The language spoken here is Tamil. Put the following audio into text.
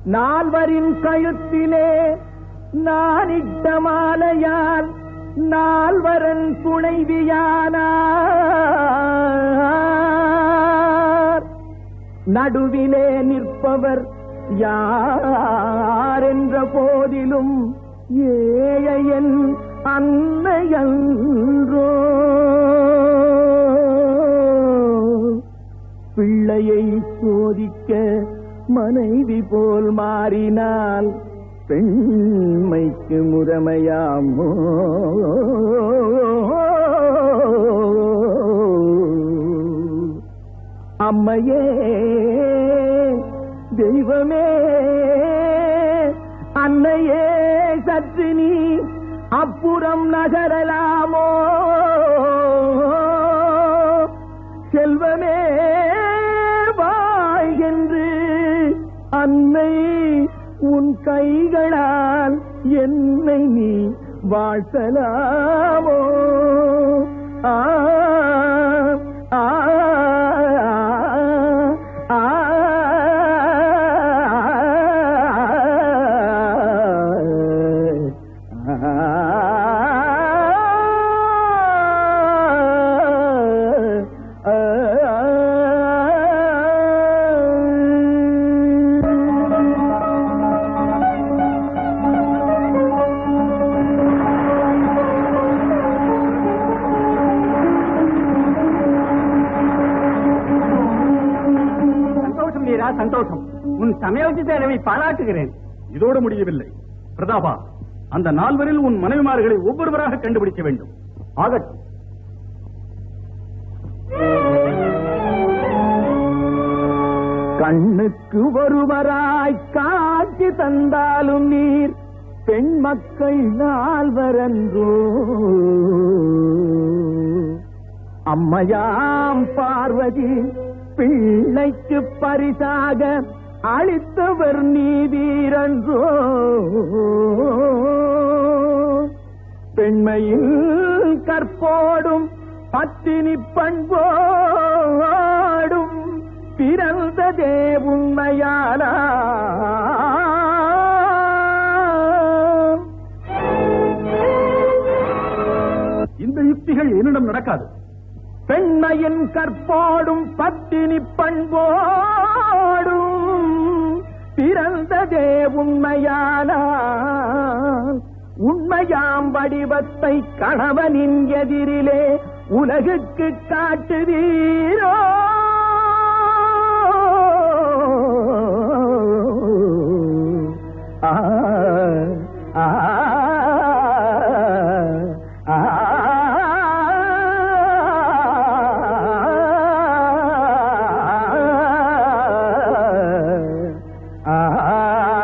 நால்வரின் கழுத்திலே நானிட்ட மாலையால் நால்வரன் துணைவியானார் நடுவிலே நிற்பவர் யார் என்ற போதிலும் ஏழையன் அன்னையன்றோ பிள்ளையை சோதிக்க மனைவி போல் மாறினால் பெண்மைக்கு முறைமையாமோ அம்மையே தெய்வமே அன்னையே சற்று நீ அப்புறம் நகரலாமோ செல்வமே வாய் என்று அன்னை உன் கைகளால் என்னை நீ வாழ்த்தலாமோ ஆ ஆ ஆ சந்தோஷம் வீரா சந்தோஷம் உன் சமயோஜி தேவை பாராட்டுகிறேன் இதோடு முடியவில்லை பிரதாபா அந்த நால்வரில் உன் மனைவிமார்களை ஒவ்வொருவராக கண்டுபிடிக்க வேண்டும் ஆகட்டும் கண்ணுக்கு ஒருவராய் காட்சி தந்தாலும் நீர் பெண் மக்கள் நால்வரன்றோ அம்மையாம் பார்வதி பிள்ளைக்கு பரிசாக அளித்தவர் நீதீரன்றோ பெண்மையில் கற்போடும் பத்தினி பண்போடும் பிறந்ததே உண்மையானா இந்த யுக்திகள் என்னிடம் நடக்காது பெண்மையின் கற்போடும் பத்தினி பண்போடும் பிறந்ததே உண்மையானால் உண்மையாம் வடிவத்தை கணவனின் எதிரிலே உலகுக்கு காட்டுவீரோ ஆ ஆ ஆ ஆ